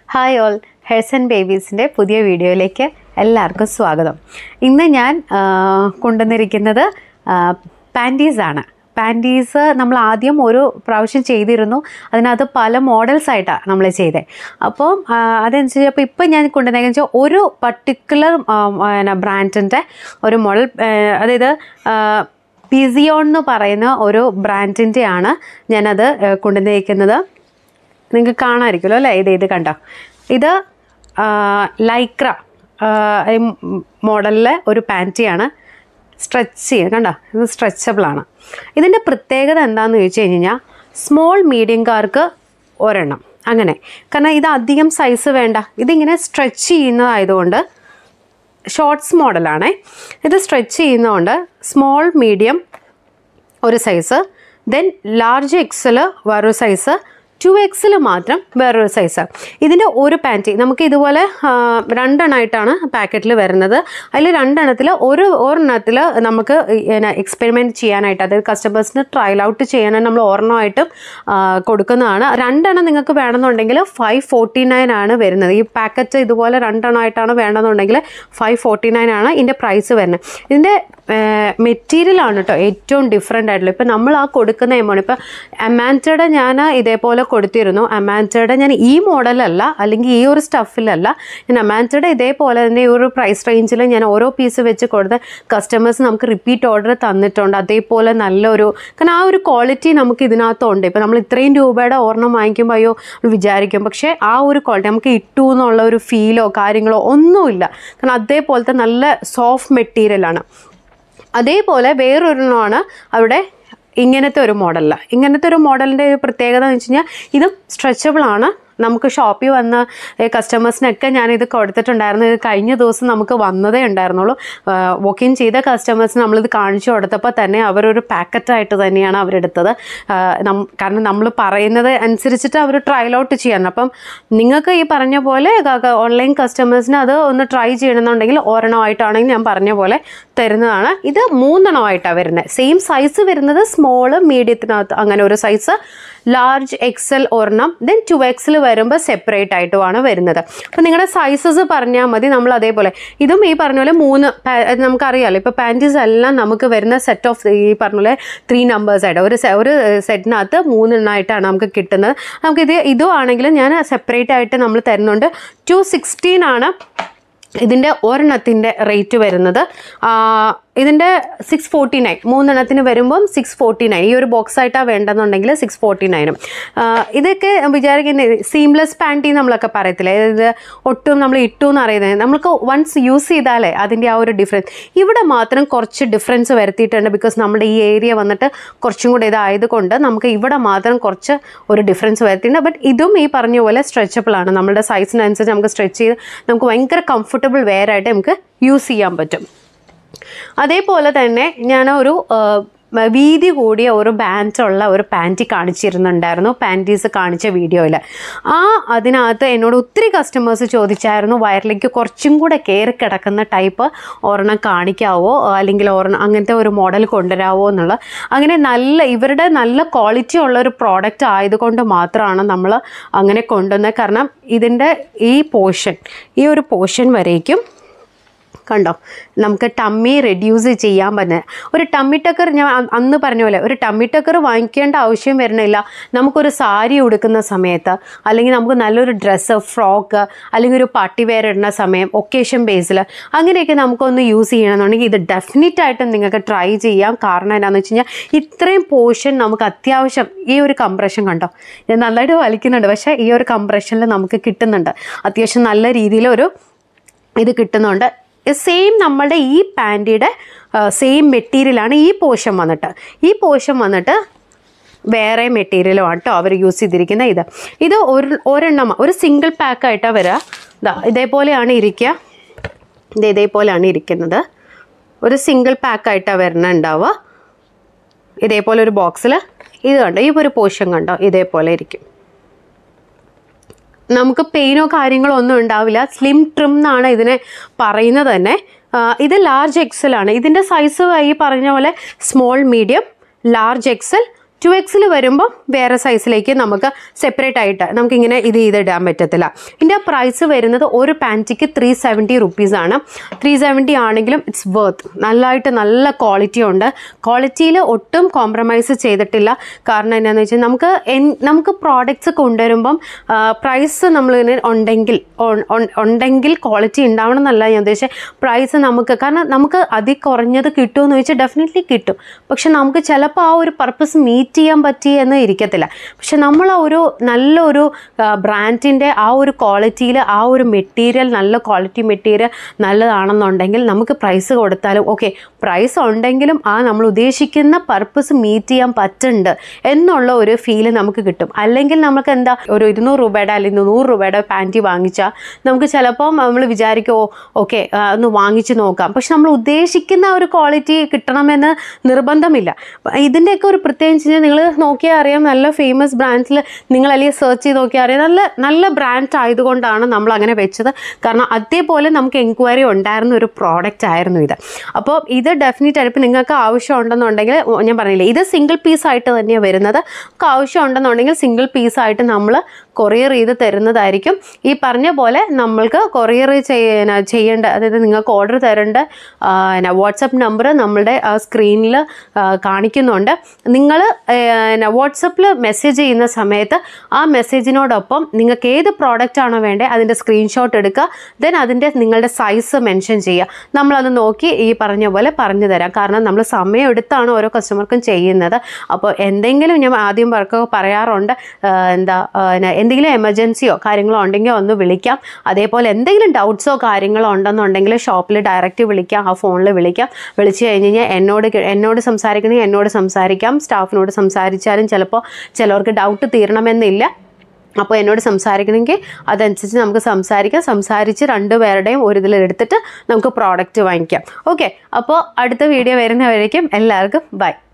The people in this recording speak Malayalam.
ഹായ് ഓൾ ഹെയർസ് ആൻഡ് ബേബീസിൻ്റെ പുതിയ വീഡിയോയിലേക്ക് എല്ലാവർക്കും സ്വാഗതം ഇന്ന് ഞാൻ ആ, കൊണ്ടുവന്നിരിക്കുന്നത് പാൻറ്റീസാണ് പാൻറ്റീസ് നമ്മൾ ആദ്യം ഒരു പ്രാവശ്യം ചെയ്തിരുന്നു അതിനകത്ത് പല മോഡൽസ് ആയിട്ടാണ് നമ്മൾ ചെയ്തത് അപ്പോൾ ആ, അതനുസരിച്ച് അപ്പോൾ ഇപ്പം ഞാൻ കൊണ്ടുവന്നതെന്ന് വെച്ചാൽ ഒരു പർട്ടിക്കുലർ ബ്രാൻഡിൻ്റെ ഒരു മോഡൽ അതായത് പിസിയോൺ എന്ന് പറയുന്ന ഒരു ബ്രാൻഡിൻ്റെയാണ് ഞാനത് ആ, കൊണ്ടുവന്നിരിക്കുന്നത് നിങ്ങൾക്ക് കാണാമായിരിക്കുമല്ലോ അല്ലേ ഇത് ഇത് കണ്ടോ ഇത് ആ, ലൈക്ര മോഡലിലെ ഒരു പാൻറ്റിയാണ് സ്ട്രെച്ച് ചെയ്യുന്നത് കണ്ടോ ഇത് സ്ട്രെച്ചബിൾ ആണ് ഇതിൻ്റെ പ്രത്യേകത എന്താണെന്ന് ചോദിച്ചു കഴിഞ്ഞ് കഴിഞ്ഞാൽ സ്മോൾ മീഡിയംകാർക്ക് ഒരെണ്ണം അങ്ങനെ കാരണം ഇത് അധികം സൈസ് വേണ്ട ഇതിങ്ങനെ സ്ട്രെച്ച് ചെയ്യുന്നതായതുകൊണ്ട് ഷോർട്ട്സ് മോഡലാണേ ഇത് സ്ട്രെച്ച് ചെയ്യുന്നതുകൊണ്ട് സ്മോൾ മീഡിയം ഒരു സൈസ് ദെൻ ലാർജ് എക്സൽ വേറൊരു സൈസ് ടു എക്സിൽ മാത്രം വേറൊരു സൈസ് ഇതിൻ്റെ ഒരു പാൻറ്റി നമുക്ക് ഇതുപോലെ ആ, രണ്ടെണ്ണമായിട്ടാണ് പാക്കറ്റിൽ വരുന്നത് അതിൽ രണ്ടെണ്ണത്തിൽ ഒരു ഒരെണ്ണത്തിൽ നമുക്ക് എക്സ്പെരിമെൻറ്റ് ചെയ്യാനായിട്ട് അതായത് കസ്റ്റമേഴ്സിന് ട്രയൽ ഔട്ട് ചെയ്യാനായിട്ട് നമ്മൾ ഒരെണ്ണമായിട്ടും ആ, കൊടുക്കുന്നതാണ് രണ്ടെണ്ണം നിങ്ങൾക്ക് വേണമെന്നുണ്ടെങ്കിൽ ഫൈവ് ഫോർട്ടി നയൻ ആണ് വരുന്നത് ഈ പാക്കറ്റ് ഇതുപോലെ രണ്ടെണ്ണമായിട്ടാണ് വേണമെന്നുണ്ടെങ്കിൽ ഫൈവ് ഫോർട്ടി നയൻ ആണ് ഇതിൻ്റെ പ്രൈസ് വരുന്നത് ഇതിൻ്റെ മെറ്റീരിയൽ ആണ് കേട്ടോ ഏറ്റവും ഡിഫറെൻ്റ് ആയിട്ടുള്ള ഇപ്പം നമ്മൾ ആ കൊടുക്കുന്ന എമൗണ്ട് ഇപ്പം അമാൻറ്റയുടെ ഞാൻ ഇതേപോലെ കൊടുത്തിരുന്നു അമാൻറ്റയുടെ ഞാൻ ഈ മോഡലല്ല അല്ലെങ്കിൽ ഈ ഒരു സ്റ്റഫിലല്ല ഞാൻ അമാൻറ്റയുടെ ഇതേപോലെ തന്നെ ഈ ഒരു പ്രൈസ് റേഞ്ചിൽ ഞാൻ ഓരോ പീസ് വെച്ച് കൊടുത്ത് കസ്റ്റമേഴ്സ് നമുക്ക് റിപ്പീറ്റ് ഓർഡർ തന്നിട്ടുണ്ട് അതേപോലെ നല്ലൊരു കാരണം ആ ഒരു ക്വാളിറ്റി നമുക്ക് ഇതിനകത്തുണ്ട് ഇപ്പം നമ്മൾ ഇത്രയും രൂപയുടെ ഒരെണ്ണം വാങ്ങിക്കുമ്പോൾ അയ്യോ വിചാരിക്കും പക്ഷേ ആ ഒരു ക്വാളിറ്റി നമുക്ക് ഇട്ടു എന്നുള്ള ഒരു ഫീലോ കാര്യങ്ങളോ ഒന്നുമില്ല കാരണം അതേപോലത്തെ നല്ല സോഫ്റ്റ് മെറ്റീരിയലാണ് അതേപോലെ വേറൊരെണ്ണമാണ് അവിടെ ഇങ്ങനത്തെ ഒരു മോഡലിൽ ഇങ്ങനത്തെ ഒരു മോഡലിൻ്റെ പ്രത്യേകത എന്ന് വെച്ച് കഴിഞ്ഞാൽ ഇതും സ്ട്രെച്ചബിൾ ആണ് നമുക്ക് ഷോപ്പിൽ വന്ന കസ്റ്റമേഴ്സിനൊക്കെ ഞാനിത് കൊടുത്തിട്ടുണ്ടായിരുന്നു ഇത് കഴിഞ്ഞ ദിവസം നമുക്ക് വന്നതേ ഉണ്ടായിരുന്നുള്ളൂ വോക്കിൻ ചെയ്ത കസ്റ്റമേഴ്സിന് നമ്മളിത് കാണിച്ചു കൊടുത്തപ്പോൾ തന്നെ അവരൊരു പാക്കറ്റായിട്ട് തന്നെയാണ് അവരെടുത്തത് ആ, നം- കാരണം നമ്മൾ പറയുന്നത് അനുസരിച്ചിട്ട് അവർ ട്രയൽ ഔട്ട് ചെയ്യാൻ അപ്പം നിങ്ങൾക്ക് ഈ പറഞ്ഞ പോലെ ഓൺലൈൻ കസ്റ്റമേഴ്സിന് അത് ഒന്ന് ട്രൈ ചെയ്യണമെന്നുണ്ടെങ്കിൽ ഒരെണ്ണമായിട്ടാണെങ്കിൽ ഞാൻ പറഞ്ഞ പോലെ തരുന്നതാണ് ഇത് മൂന്നെണ്ണമായിട്ടാണ് വരുന്നത് സെയിം സൈസ് വരുന്നത് സ്മോള് മീഡിയത്തിനകത്ത് അങ്ങനെ ഒരു സൈസ് ലാർജ് എക്സൽ ഒരെണ്ണം ദെൻ ടു എക്സൽ വരുമ്പോൾ സെപ്പറേറ്റ് ആയിട്ടുമാണ് വരുന്നത് അപ്പോൾ നിങ്ങളുടെ സൈസസ് പറഞ്ഞാൽ മതി നമ്മൾ അതേപോലെ ഇതും ഈ പറഞ്ഞ പോലെ മൂന്ന് പാ- അത് നമുക്കറിയാമല്ലോ ഇപ്പോൾ പാൻറ്റീസ് എല്ലാം നമുക്ക് വരുന്ന സെറ്റ് ഓഫ് ഈ പറഞ്ഞ പോലെ ത്രീ നമ്പേഴ്സ് ആയിട്ട് ഒരു സെ- ഒരു സെറ്റിനകത്ത് മൂന്നെണ്ണമായിട്ടാണ് നമുക്ക് കിട്ടുന്നത് നമുക്കിത് ഇതും ആണെങ്കിലും ഞാൻ സെപ്പറേറ്റ് ആയിട്ട് നമ്മൾ തരുന്നുണ്ട് ടു സിക്സ്റ്റീൻ ആണ് ഇതിൻ്റെ ഒരെണ്ണത്തിൻ്റെ റേറ്റ് വരുന്നത് ആ, ഇതിൻ്റെ സിക്സ് ഫോർട്ടി നയൻ മൂന്നെണ്ണത്തിന് വരുമ്പം സിക്സ് ഫോർട്ടി നയൻ ഈ ഒരു ബോക്സ് ആയിട്ടാണ് വേണ്ടെന്നുണ്ടെങ്കിൽ സിക്സ് ഫോർട്ടി നയനും ഇതൊക്കെ വിചാരിക്കുന്നത് സീംലെസ് പാൻറ്റി നമ്മളൊക്കെ പറയത്തില്ലേ ഇത് ഒട്ടും നമ്മൾ ഇട്ടു എന്ന് അറിയുന്നത് നമുക്ക് വൺസ് യൂസ് ചെയ്താലേ അതിൻ്റെ ആ ഒരു ഡിഫറൻസ് ഇവിടെ മാത്രം കുറച്ച് ഡിഫറൻസ് വരുത്തിയിട്ടുണ്ട് ബിക്കോസ് നമ്മുടെ ഈ ഏരിയ വന്നിട്ട് കുറച്ചും കൂടെ ഇതായതുകൊണ്ട് നമുക്ക് ഇവിടെ മാത്രം കുറച്ച് ഒരു ഡിഫറൻസ് വരുത്തിയിട്ടുണ്ട് ബട്ട് ഇതും ഈ പറഞ്ഞ പോലെ സ്ട്രെച്ചബിൾ ആണ് നമ്മുടെ സൈസിനനുസരിച്ച് നമുക്ക് സ്ട്രെച്ച് ചെയ്ത് നമുക്ക് ഭയങ്കര കംഫർട്ടബിൾ വെയർ ആയിട്ട് നമുക്ക് യൂസ് ചെയ്യാൻ പറ്റും അതേപോലെ തന്നെ ഞാൻ ഒരു ആ, വീതി കൂടിയ ഒരു ബാൻഡുള്ള ഒരു പാൻറ്റി കാണിച്ചിരുന്നുണ്ടായിരുന്നു പാൻറ്റീസ് കാണിച്ച വീഡിയോയിൽ ആ അതിനകത്ത് എന്നോട് ഒത്തിരി കസ്റ്റമേഴ്സ് ചോദിച്ചായിരുന്നു വയറിലേക്ക് കുറച്ചും കൂടെ കയറി കിടക്കുന്ന ടൈപ്പ് ഒരെണ്ണം കാണിക്കാവോ അല്ലെങ്കിൽ ഒരെണ്ണം അങ്ങനത്തെ ഒരു മോഡൽ കൊണ്ടുവരാവോ എന്നുള്ള അങ്ങനെ നല്ല ഇവരുടെ നല്ല ക്വാളിറ്റി ഉള്ള ഒരു പ്രോഡക്റ്റ് ആയതുകൊണ്ട് മാത്രമാണ് നമ്മൾ അങ്ങനെ കൊണ്ടുവന്നത് കാരണം ഇതിൻ്റെ ഈ പോർഷൻ ഈ ഒരു പോർഷൻ വരേക്കും കണ്ടോ നമുക്ക് ടമ്മി റെഡ്യൂസ് ചെയ്യാൻ പറ്റുന്ന ഒരു ടമ്മി ടക്കർ ഞാൻ അ- അന്ന് പറഞ്ഞ പോലെ ഒരു ടമ്മി ടക്കർ വാങ്ങിക്കേണ്ട ആവശ്യം വരുന്നില്ല നമുക്കൊരു സാരി ഉടുക്കുന്ന സമയത്ത് അല്ലെങ്കിൽ നമുക്ക് നല്ലൊരു ഡ്രസ്സ് ഫ്രോക്ക് അല്ലെങ്കിൽ ഒരു പാർട്ടി വെയർ ഇടുന്ന സമയം ഒക്കേഷൻ ബേസിൽ അങ്ങനെയൊക്കെ നമുക്കൊന്ന് യൂസ് ചെയ്യണമെന്നുണ്ടെങ്കിൽ ഇത് ഡെഫിനറ്റ് ആയിട്ടും നിങ്ങൾക്ക് ട്രൈ ചെയ്യാം കാരണം എന്താണെന്ന് വെച്ച് കഴിഞ്ഞാൽ ഇത്രയും പോർഷൻ നമുക്ക് അത്യാവശ്യം ഈ ഒരു കംപ്രഷൻ കണ്ടോ ഞാൻ നല്ലതായിട്ട് വലിക്കുന്നുണ്ട് പക്ഷേ ഈ ഒരു കംപ്രഷനിൽ നമുക്ക് കിട്ടുന്നുണ്ട് അത്യാവശ്യം നല്ല രീതിയിലൊരു ഇത് കിട്ടുന്നുണ്ട് സെയിം നമ്മളുടെ ഈ പാൻറ്റിയുടെ സെയിം മെറ്റീരിയലാണ് ഈ പോഷൻ വന്നിട്ട് ഈ പോഷൻ വന്നിട്ട് വേറെ മെറ്റീരിയലുമാണ് കേട്ടോ അവർ യൂസ് ചെയ്തിരിക്കുന്ന ഇത് ഇത് ഒരു ഒരെണ്ണം ഒരു സിംഗിൾ പാക്കായിട്ടാണ് വരിക ഇതാ ഇതേപോലെയാണ് ഇരിക്കുക ഇത് ഇതേപോലെയാണ് ഇരിക്കുന്നത് ഒരു സിംഗിൾ പാക്കായിട്ടാണ് വരണുണ്ടാവുക ഇതേപോലെ ഒരു ബോക്സിൽ ഇത് കണ്ടോ ഈ ഒരു പോഷൻ കണ്ടോ ഇതേപോലെ ഇരിക്കും നമുക്ക് പെയിനോ കാര്യങ്ങളോ ഒന്നും ഉണ്ടാവില്ല സ്ലിം ട്രിം എന്നാണ് ഇതിനെ പറയുന്നത് തന്നെ ആ, ഇത് ലാർജ് എക്സൽ ആണ് ഇതിൻ്റെ സൈസ് ഈ പറഞ്ഞ പോലെ small medium large XL two XL വരുമ്പോൾ വേറെ സൈസിലേക്ക് നമുക്ക് സെപ്പറേറ്റ് ആയിട്ട് നമുക്കിങ്ങനെ ഇത് ചെയ്തിടാൻ പറ്റത്തില്ല ഇതിൻ്റെ പ്രൈസ് വരുന്നത് ഒരു പാൻറ്റിക്ക് ത്രീ സെവൻറ്റി റുപ്പീസാണ് ത്രീ സെവൻറ്റി ആണെങ്കിലും ഇറ്റ്സ് വർത്ത് നല്ലതായിട്ട് നല്ല ക്വാളിറ്റി ഉണ്ട് ക്വാളിറ്റിയിൽ ഒട്ടും കോംപ്രമൈസ് ചെയ്തിട്ടില്ല കാരണം എന്നാന്ന് വെച്ചാൽ നമുക്ക് എൻ- നമുക്ക് പ്രോഡക്റ്റ്സ് കൊണ്ടുവരുമ്പം പ്രൈസ് നമ്മൾ ഉണ്ടെങ്കിൽ ഉൺ- ഉൺ- ഉണ്ടെങ്കിൽ ക്വാളിറ്റി ഉണ്ടാവണം എന്നല്ല ഞാൻ ഉദ്ദേശിച്ചത് പ്രൈസ് നമുക്ക് കാരണം നമുക്ക് അതി കുറഞ്ഞത് കിട്ടുമെന്ന് ചോദിച്ചാൽ ഡെഫിനറ്റ്ലി കിട്ടും പക്ഷെ നമുക്ക് ചിലപ്പോൾ ആ ഒരു പർപ്പസ് മീറ്റ് ചെയ്യാൻ പറ്റി എന്ന് ഇരിക്കത്തില്ല പക്ഷെ നമ്മൾ ആ ഒരു നല്ലൊരു ബ്രാൻഡിൻ്റെ ആ ഒരു ക്വാളിറ്റിയിൽ ആ ഒരു മെറ്റീരിയൽ നല്ല ക്വാളിറ്റി മെറ്റീരിയൽ നല്ലതാണെന്നുണ്ടെങ്കിൽ നമുക്ക് പ്രൈസ് കൊടുത്താലും ഓക്കെ പ്രൈസ് ഉണ്ടെങ്കിലും ആ നമ്മൾ ഉദ്ദേശിക്കുന്ന പർപ്പസ് മീറ്റ് ചെയ്യാൻ പറ്റുന്നുണ്ട് എന്നുള്ള ഒരു ഫീല് നമുക്ക് കിട്ടും അല്ലെങ്കിൽ നമുക്ക് എന്താ ഒരു ഇരുന്നൂറ് രൂപയുടെ അല്ലെങ്കിൽ നൂറ് രൂപയുടെ പാൻറ്റി വാങ്ങിച്ചാൽ നമുക്ക് ചിലപ്പോൾ നമ്മൾ വിചാരിക്കുമോ ഓക്കെ ഒന്ന് വാങ്ങിച്ച് നോക്കാം പക്ഷെ നമ്മൾ ഉദ്ദേശിക്കുന്ന ഒരു ക്വാളിറ്റി കിട്ടണമെന്ന് നിർബന്ധമില്ല ഇതിൻ്റെയൊക്കെ ഒരു പ്രത്യേകം വെച്ച് കഴിഞ്ഞാൽ നിങ്ങൾ നോക്കിയാൽ അറിയാം നല്ല ഫേമസ് ബ്രാൻഡ്സിൽ നിങ്ങൾ അല്ലെങ്കിൽ സെർച്ച് ചെയ്ത് നോക്കിയാൽ അറിയാം നല്ല നല്ല ബ്രാൻഡ് ആയതുകൊണ്ടാണ് നമ്മൾ അങ്ങനെ വെച്ചത് കാരണം അതേപോലെ നമുക്ക് എൻക്വയറി ഉണ്ടായിരുന്ന ഒരു പ്രോഡക്റ്റ് ആയിരുന്നു ഇത് അപ്പോൾ ഇത് ഡെഫിനറ്റ് ആയിട്ട് ഇപ്പം നിങ്ങൾക്ക് ആവശ്യം ഉണ്ടെന്നുണ്ടെങ്കിൽ ഞാൻ പറഞ്ഞില്ലേ ഇത് സിംഗിൾ പീസ് ആയിട്ട് തന്നെയാണ് വരുന്നത് നമുക്ക് ആവശ്യം ഉണ്ടെന്നുണ്ടെങ്കിൽ സിംഗിൾ പീസ് ആയിട്ട് നമ്മൾ കൊറിയർ ചെയ്ത് തരുന്നതായിരിക്കും ഈ പറഞ്ഞ പോലെ നമ്മൾക്ക് കൊറിയർ ചെയ്യേണ്ട അതായത് നിങ്ങൾക്ക് ഓർഡർ തരേണ്ട വാട്സപ്പ് നമ്പർ നമ്മളുടെ സ്ക്രീനിൽ കാണിക്കുന്നുണ്ട് നിങ്ങൾ വാട്സപ്പിൽ മെസ്സേജ് ചെയ്യുന്ന സമയത്ത് ആ മെസ്സേജിനോടൊപ്പം നിങ്ങൾക്ക് ഏത് പ്രോഡക്റ്റ് ആണോ വേണ്ടത് അതിൻ്റെ സ്ക്രീൻഷോട്ട് എടുക്കുക ദെൻ അതിൻ്റെ നിങ്ങളുടെ സൈസ് മെൻഷൻ ചെയ്യുക നമ്മളത് നോക്കി ഈ പറഞ്ഞ പോലെ പറഞ്ഞു തരാം കാരണം നമ്മൾ സമയം എടുത്താണ് ഓരോ കസ്റ്റമർക്കും ചെയ്യുന്നത് അപ്പോൾ എന്തെങ്കിലും ഞാൻ ആദ്യം പറക്ക പറയാറുണ്ട് ആ, എന്താ ആ, ന- എന്തെങ്കിലും എമർജൻസിയോ കാര്യങ്ങളോ ഉണ്ടെങ്കിൽ ഒന്ന് വിളിക്കാം അതേപോലെ എന്തെങ്കിലും ഡൗട്ട്സോ കാര്യങ്ങളോ ഉണ്ടെന്നുണ്ടെങ്കിൽ ഷോപ്പിൽ ഡയറക്റ്റ് വിളിക്കാം ആ ഫോണിൽ വിളിക്കാം വിളിച്ചു കഴിഞ്ഞ് കഴിഞ്ഞാൽ എന്നോട് കി- എന്നോട് സംസാരിക്കണമെങ്കിൽ എന്നോട് സംസാരിക്കാം സ്റ്റാഫിനോട് സംസാരിച്ചാലും ചിലപ്പോൾ ചിലവർക്ക് ഡൗട്ട് തീരണമെന്നില്ല അപ്പോൾ എന്നോട് സംസാരിക്കണമെങ്കിൽ അതനുസരിച്ച് നമുക്ക് സംസാരിക്കാം സംസാരിച്ച് രണ്ടുപേരുടെയും ഒരു ഇതിൽ എടുത്തിട്ട് നമുക്ക് പ്രോഡക്റ്റ് വാങ്ങിക്കാം ഓക്കെ അപ്പോൾ അടുത്ത വീഡിയോ വരുന്നവരേക്കും എല്ലാവർക്കും ബൈ